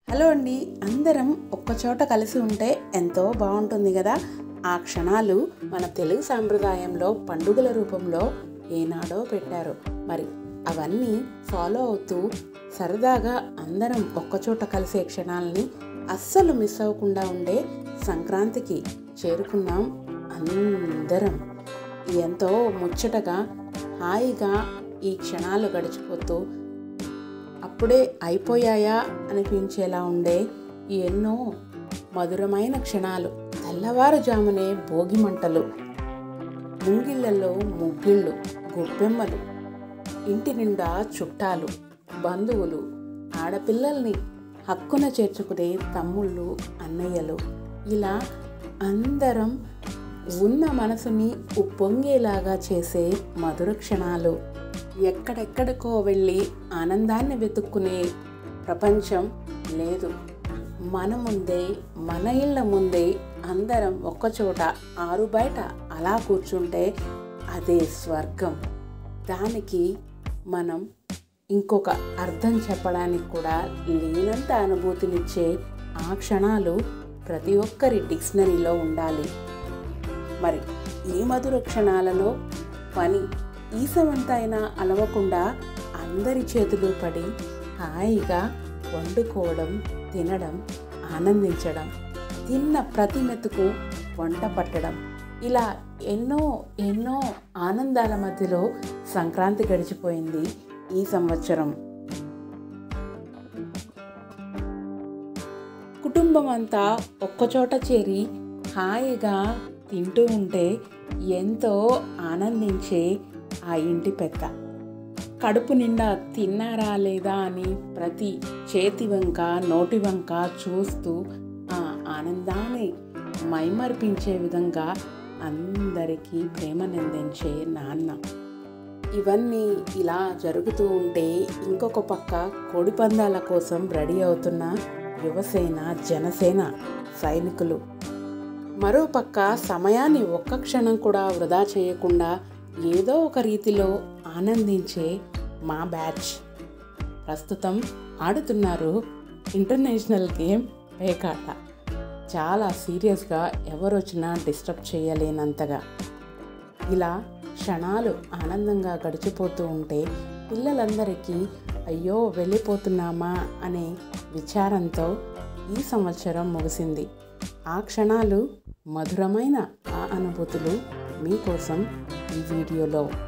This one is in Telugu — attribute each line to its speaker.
Speaker 1: హలో అండి అందరం ఒక్కచోట కలిసి ఉంటే ఎంతో బాగుంటుంది కదా ఆ క్షణాలు మన తెలుగు సాంప్రదాయంలో పండుగల రూపంలో ఏనాడో పెట్టారు మరి అవన్నీ ఫాలో అవుతూ సరదాగా అందరం ఒక్కచోట కలిసే క్షణాలని అస్సలు మిస్ అవ్వకుండా ఉండే సంక్రాంతికి చేరుకున్నాం అందరం ఎంతో ముచ్చటగా హాయిగా ఈ క్షణాలు గడిచిపోతూ అప్పుడే అయిపోయాయా అనిపించేలా ఉండే ఈ ఎన్నో మధురమైన క్షణాలు తెల్లవారుజామునే భోగి మంటలు ముంగిళ్ళల్లో ముగ్గిళ్ళు గొప్పెమ్మలు ఇంటి నిండా చుట్టాలు బంధువులు ఆడపిల్లల్ని హక్కున చేర్చుకునే తమ్ముళ్ళు అన్నయ్యలు ఇలా అందరం ఉన్న మనసుని ఉప్పొంగేలాగా చేసే మధుర క్షణాలు ఎక్కడెక్కడికో వెళ్ళి ఆనందాన్ని వెతుక్కునే ప్రపంచం లేదు మన ముందే మన ఇళ్ళ ముందే అందరం ఒక్కచోట ఆరు బయట అలా కూర్చుంటే అదే స్వర్గం దానికి మనం ఇంకొక అర్థం చెప్పడానికి కూడా లేనంత అనుభూతినిచ్చే ఆ క్షణాలు ప్రతి ఒక్కరి డిక్షనరీలో ఉండాలి మరి ఈ మధుర క్షణాలలో పని ఈసమంతైనా అలవకుండా అందరి చేతులు పడి హాయిగా వండుకోవడం తినడం ఆనందించడం తిన్న ప్రతి మెతుకు వంట పట్టడం ఇలా ఎన్నో ఎన్నో ఆనందాల మధ్యలో సంక్రాంతి గడిచిపోయింది ఈ సంవత్సరం కుటుంబం అంతా ఒక్కచోట చేరి హాయిగా తింటూ ఉంటే ఎంతో ఆనందించే ఆ ఇంటి పెద్ద కడుపు నిండా తిన్నారా లేదా అని ప్రతి చేతి వంక నోటి వంక చూస్తూ ఆ ఆనందాన్ని మైమర్పించే విధంగా అందరికీ ప్రేమనందించే నాన్న ఇవన్నీ ఇలా జరుగుతూ ఉంటే ఇంకొక పక్క కోడిపందాల కోసం రెడీ అవుతున్న యువసేన జనసేన సైనికులు మరో పక్క సమయాన్ని ఒక్క క్షణం కూడా వృధా చేయకుండా ఏదో ఒక రీతిలో ఆనందించే మా బ్యాచ్ ప్రస్తుతం ఆడుతున్నారు ఇంటర్నేషనల్ గేమ్ పేకాట చాలా సీరియస్గా ఎవరొచ్చినా డిస్టర్బ్ చేయలేనంతగా ఇలా క్షణాలు ఆనందంగా గడిచిపోతూ ఉంటే పిల్లలందరికీ అయ్యో వెళ్ళిపోతున్నామా అనే విచారంతో ఈ సంవత్సరం ముగిసింది ఆ క్షణాలు మధురమైన ఆ అనుభూతులు మీకోసం ఈ వీడియోలో